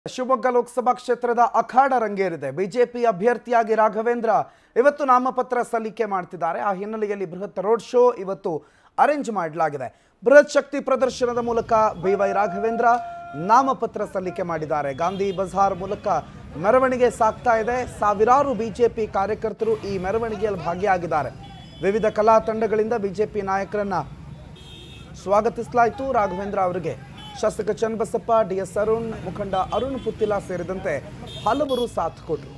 ಶಿವಮೊಗ್ಗ ಲೋಕಸಭಾ ಕ್ಷೇತ್ರದ ಅಖಾಡ ರಂಗೇರಿದೆ ಬಿಜೆಪಿ ಅಭ್ಯರ್ಥಿಯಾಗಿ ರಾಘವೇಂದ್ರ ಇವತ್ತು ನಾಮಪತ್ರ ಸಲ್ಲಿಕೆ ಮಾಡ್ತಿದ್ದಾರೆ ಆ ಹಿನ್ನೆಲೆಯಲ್ಲಿ ಬೃಹತ್ ರೋಡ್ ಶೋ ಇವತ್ತು ಅರೇಂಜ್ ಮಾಡಲಾಗಿದೆ ಬೃಹತ್ ಶಕ್ತಿ ಪ್ರದರ್ಶನದ ಮೂಲಕ ಬಿ ವೈ ರಾಘವೇಂದ್ರ ನಾಮಪತ್ರ ಸಲ್ಲಿಕೆ ಮಾಡಿದ್ದಾರೆ ಗಾಂಧಿ ಬಜಾರ್ ಮೂಲಕ ಮೆರವಣಿಗೆ ಸಾಗ್ತಾ ಇದೆ ಸಾವಿರಾರು ಬಿಜೆಪಿ ಕಾರ್ಯಕರ್ತರು ಈ ಮೆರವಣಿಗೆಯಲ್ಲಿ ಭಾಗಿಯಾಗಿದ್ದಾರೆ ವಿವಿಧ ಕಲಾ ತಂಡಗಳಿಂದ ಬಿಜೆಪಿ ನಾಯಕರನ್ನ ಸ್ವಾಗತಿಸಲಾಯಿತು ರಾಘವೇಂದ್ರ ಅವರಿಗೆ ಶಾಸಕ ಚನ್ನಬಸಪ್ಪ ಡಿಎಸ್ ಅರುಣ್ ಮುಖಂಡ ಅರುಣ್ ಪುತ್ತಿಲ ಸೇರಿದಂತೆ ಹಲವರು ಸಾಥ್ ಕೊಟ್ಟರು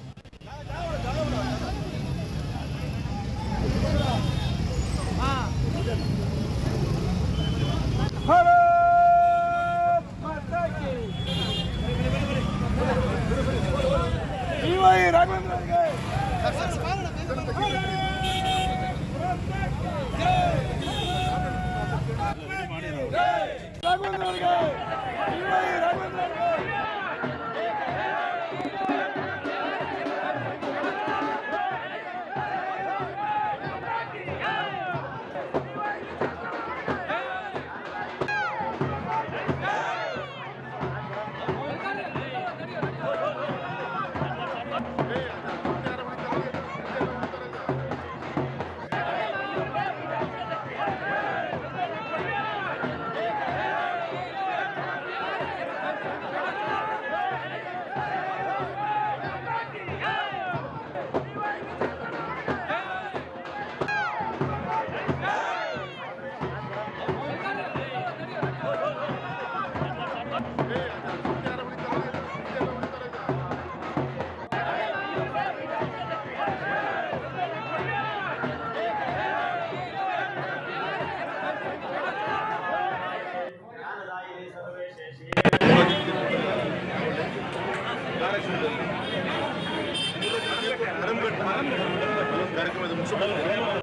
ಕಾರ್ಯಕ್ರಮದ ಮುಗಿಸ್ಕೊಂಡು